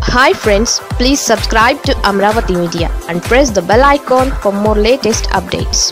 hi friends please subscribe to Amaravati media and press the bell icon for more latest updates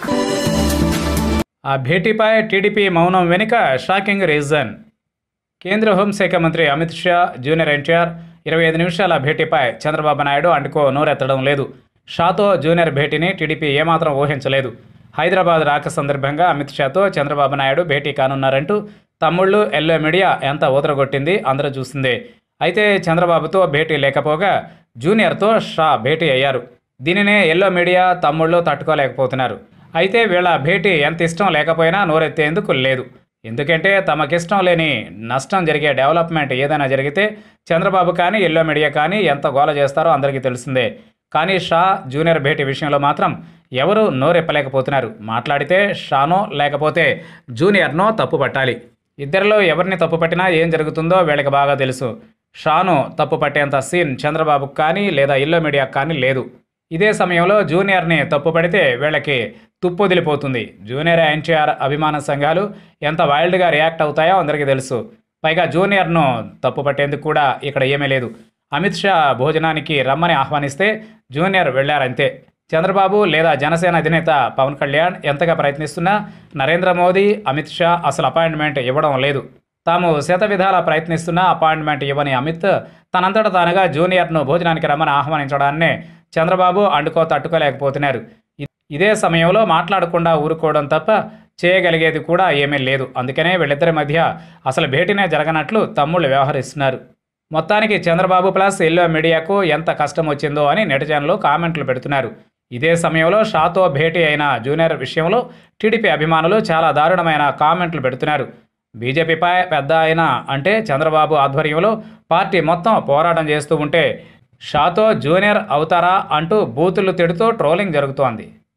ఆ భేటీపై TDP మౌనం వెనుక shocking reason కేంద్ర హోంశాఖ మంత్రి అమిత్ షా జూనియర్ ఎన్టీఆర్ ఇరవై ఐదు నిమిషాల భేటీపై చంద్రబాబు నాయుడు అంటుకో నోరెత్తడం లేదు షాతో జూనియర్ భేటీని టీడీపీ ఏమాత్రం ఊహించలేదు హైదరాబాద్ రాక సందర్భంగా అమిత్ షాతో చంద్రబాబు నాయుడు భేటీ కానున్నారంటూ తమ్ముళ్ళు ఎల్లో మీడియా ఎంత ఊతరగొట్టింది అందరూ చూసిందే అయితే చంద్రబాబుతో భేటీ లేకపోగా జూనియర్తో షా భేటీ అయ్యారు దీనినే ఎల్లో మీడియా తమ్ముళ్ళు తట్టుకోలేకపోతున్నారు అయితే వీళ్ళ భేటీ ఎంత ఇష్టం లేకపోయినా నోరెత్తేందుకు లేదు ఎందుకంటే తమకిష్టం లేని నష్టం జరిగే డెవలప్మెంట్ ఏదైనా జరిగితే చంద్రబాబు కానీ ఎల్లో మీడియా కానీ ఎంత గోల చేస్తారో అందరికీ తెలిసిందే కానీ షా జూనియర్ భేటీ విషయంలో మాత్రం ఎవరు నోరెప్పలేకపోతున్నారు మాట్లాడితే షానో లేకపోతే జూనియర్నో తప్పు పట్టాలి ఇద్దరిలో ఎవరిని తప్పు పట్టినా ఏం జరుగుతుందో వీళ్ళకి బాగా తెలుసు షాను తప్పు పట్టేంత సీన్ చంద్రబాబుకు కానీ లేదా ఇల్లో మీడియాకు కానీ లేదు ఇదే సమయంలో జూనియర్ని తప్పు పడితే వీళ్ళకి తుప్పొదిలిపోతుంది జూనియర్ ఎన్టీఆర్ అభిమాన సంఘాలు ఎంత వైల్డ్గా రియాక్ట్ అవుతాయో అందరికీ తెలుసు పైగా జూనియర్ను తప్పు పట్టేందుకు కూడా ఇక్కడ ఏమీ లేదు అమిత్ షా భోజనానికి రమ్మని ఆహ్వానిస్తే జూనియర్ వెళ్లారంతే చంద్రబాబు లేదా జనసేన అధినేత పవన్ కళ్యాణ్ ఎంతగా ప్రయత్నిస్తున్నా నరేంద్ర మోదీ అమిత్ షా అసలు అపాయింట్మెంట్ ఇవ్వడం లేదు తాము శత విధాల ప్రయత్నిస్తున్నా అపాయింట్మెంట్ ఇవ్వని అమిత్ తనంతట తానుగా జూనియర్ను భోజనానికి రమ్మని ఆహ్వానించడాన్నే చంద్రబాబు అండుకో తట్టుకోలేకపోతున్నారు ఇ- ఇదే సమయంలో మాట్లాడకుండా ఊరుకోవడం తప్ప చేయగలిగేది కూడా ఏమీ లేదు అందుకనే వీళ్ళిద్దరి మధ్య అసలు భేటీనే జరగనట్లు తమ్ముళ్ళు వ్యవహరిస్తున్నారు మొత్తానికి చంద్రబాబు ప్లస్ ఎల్లో మీడియాకు ఎంత కష్టం వచ్చిందో అని నెటిజన్లు కామెంట్లు పెడుతున్నారు ఇదే సమయంలో షాతో భేటీ అయిన జూనియర్ విషయంలో టీడీపీ అభిమానులు చాలా దారుణమైన కామెంట్లు పెడుతున్నారు బీజేపీపై పెద్ద ఆయన అంటే చంద్రబాబు ఆధ్వర్యంలో పార్టీ మొత్తం పోరాటం చేస్తూ ఉంటే షాతో జూనియర్ అవుతారా అంటూ బూతులు తిడుతూ ట్రోలింగ్ జరుగుతోంది